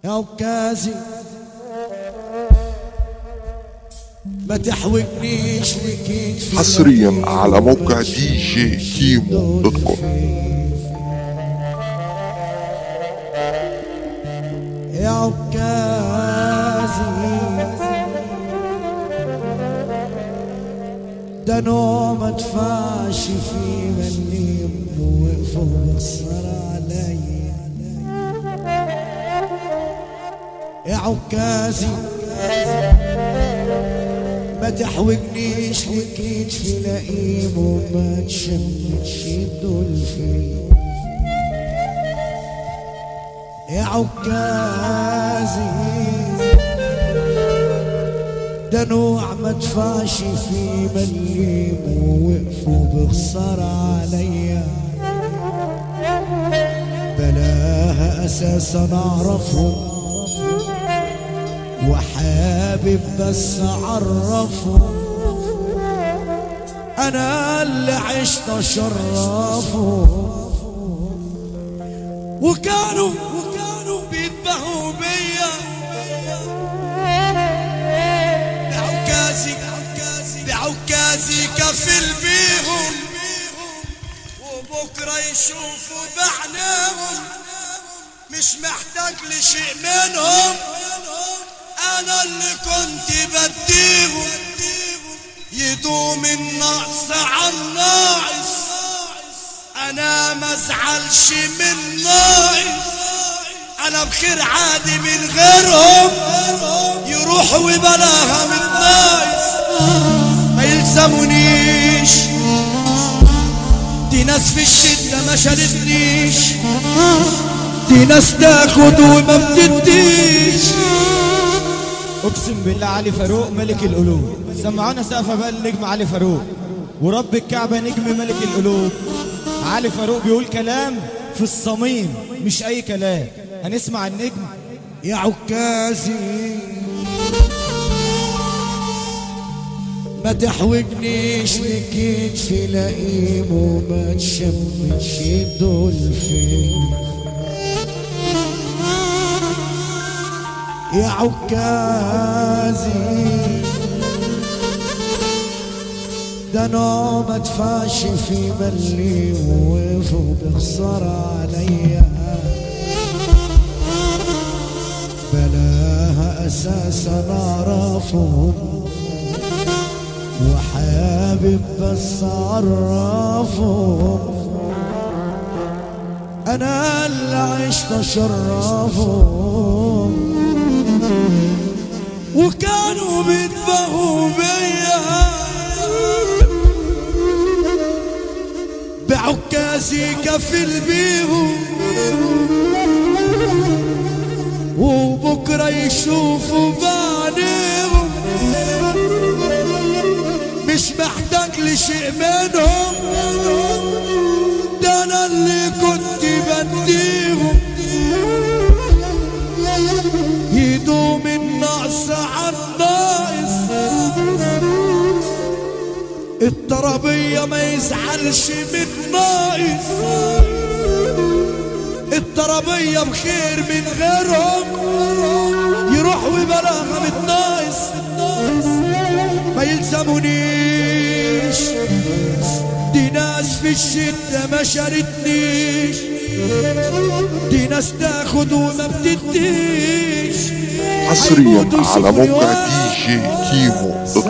يا عكازي ما تحوجنيش لكيد في حصريا على موقع دي جي كيمو دوت كوم يا عكازي ده نوع ما دفعش فيه مني وقفوا بصر عليا يا عكازي ما تحوجنيش لكيد في لئيم وما تشمتش الدولفين يا عكازي ده نوع ما دفعش في مليم ووقفوا بخسارة عليا بلاها اساسا اعرفهم وحابب بس اعرفهم انا اللي عشت اشرفهم وكانوا وكانوا بيتبهوا بيا بعكازي بعكازي كفل بيهم وبكره يشوفوا بعينيهم مش محتاج لشيء منهم انا اللي كنت بديهم يدوم النقص عن ناقص انا ما ازعلش من ناقص انا بخير عادي من غيرهم يروحوا وبلاها من ناقص ما يلزمونيش دي ناس في الشدة ما شالتنيش دي ناس تاخد وما بتديش اقسم بالله علي فاروق ملك القلوب سمعونا سقفه بقى النجم علي فاروق ورب الكعبه نجم ملك القلوب علي فاروق بيقول كلام في الصميم مش اي كلام هنسمع النجم يا عكازي ما تحوجنيش لكيد في لئيم وما تشمتش الدولفين يا عكازي ده نوع ما دفعش في ملي ووقفوا بخسارة عليا بلاها اساسا اعرفهم وحابب بس اعرفهم انا اللي عشت اشرفهم وكانوا بيتبهوا بيا بعكازي كفل بيهم وبكرة يشوفوا بعينيهم مش محتاج لشيء منهم ده انا اللي كنت بديهم يدوم النقص عن ناقص الترابية ما يزعلش من ناقص الترابية بخير من غيرهم يروح وبلاها متناقص ما يلزمونيش دي ناس في الشدة ما شارتنيش دي ناس تاخد وما بتديش حصريا هيموتوا على يشوفوا موقع الوقت. دي جي كيمو دوت